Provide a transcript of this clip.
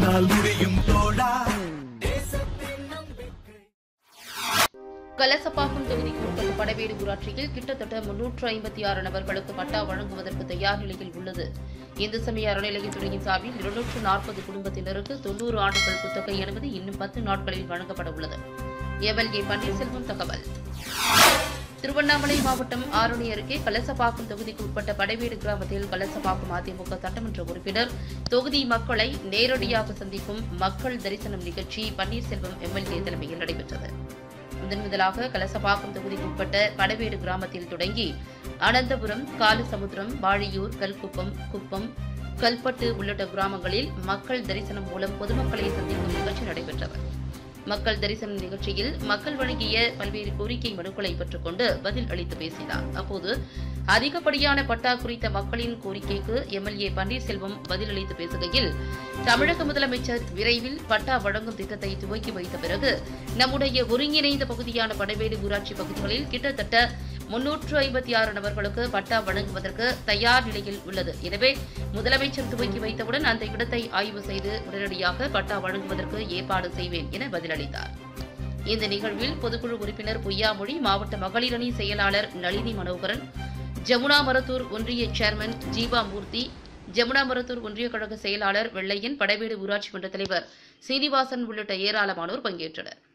உன்னால் முடியும் தோழா கலசப்பாக்கம் தொகுதிக்கு உட்பட்ட படவேடு ஊராட்சியில் கிட்டத்தட்ட முன்னூற்று ஐம்பத்தி ஆறு நபர்களுக்கு பட்டா வழங்குவதற்கு தயார் நிலையில் உள்ளது இந்து சமய அறநிலையத்துறையின் சார்பில் இருநூற்று நாற்பது குடும்பத்தினருக்கு தொன்னூறு ஆண்டுகள் குத்தகை என்பது இன்னும் பத்து நாட்களில் வழங்கப்பட உள்ளது எம்எல்ஏ பன்னீர்செல்வம் தகவல் திருவண்ணாமலை மாவட்டம் ஆரணி அருகே கலசப்பாக்கம் தொகுதிக்கு உட்பட்ட படைவீடு கிராமத்தில் கலசப்பாக்கம் அதிமுக சட்டமன்ற உறுப்பினர் தொகுதி மக்களை நேரடியாக சந்திக்கும் மக்கள் தரிசனம் நிகழ்ச்சி பன்னீர்செல்வம் எம்எல்ஏ தலைமையில் நடைபெற்றது முதன் முதலாக கலசப்பாக்கம் தொகுதிக்கு உட்பட்ட படவேடு கிராமத்தில் தொடங்கி அனந்தபுரம் காலசமுத்திரம் வாழியூர் கல்குப்பம் குப்பம் கல்பட்டு உள்ளிட்ட கிராமங்களில் மக்கள் தரிசனம் மூலம் பொதுமக்களை சந்திக்கும் நிகழ்ச்சி நடைபெற்றது மக்கள் தரிசன நிகழ்ச்சியில் மக்கள் வழங்கிய பல்வேறு கோரிக்கை மனுக்களை பெற்றுக்கொண்டு பதில் அளித்து பேசினார் அப்போது அதிகப்படியான பட்டா குறித்த மக்களின் கோரிக்கைக்கு எம்எல்ஏ பன்னீர்செல்வம் பதிலளித்து பேசுகையில் தமிழக முதலமைச்சர் விரைவில் பட்டா வழங்கும் திட்டத்தை துவக்கி வைத்த பிறகு நம்முடைய ஒருங்கிணைந்த பகுதியான படைவேடு ஊராட்சி பகுதிகளில் கிட்டத்தட்ட முன்னூற்று ஐம்பத்தி ஆறு நபர்களுக்கு பட்டா வழங்குவதற்கு தயார் நிலையில் உள்ளது எனவே முதலமைச்சர் துவக்கி வைத்தவுடன் அந்த இடத்தை ஆய்வு செய்து உடனடியாக பட்டா வழங்குவதற்கு ஏற்பாடு செய்வேன் என பதிலளித்தார் இந்த நிகழ்வில் பொதுக்குழு உறுப்பினர் பொய்யாமொழி மாவட்ட மகளிர் அணி செயலாளர் நளினி மனோகரன் ஜமுனா மரத்தூர் ஒன்றிய சேர்மன் ஜீவா மூர்த்தி ஜமுனா மரத்தூர் ஒன்றிய கழக செயலாளர் வெள்ளையன் படைவீடு ஊராட்சி மன்ற தலைவர் சீனிவாசன் உள்ளிட்ட ஏராளமானோர் பங்கேற்றனர்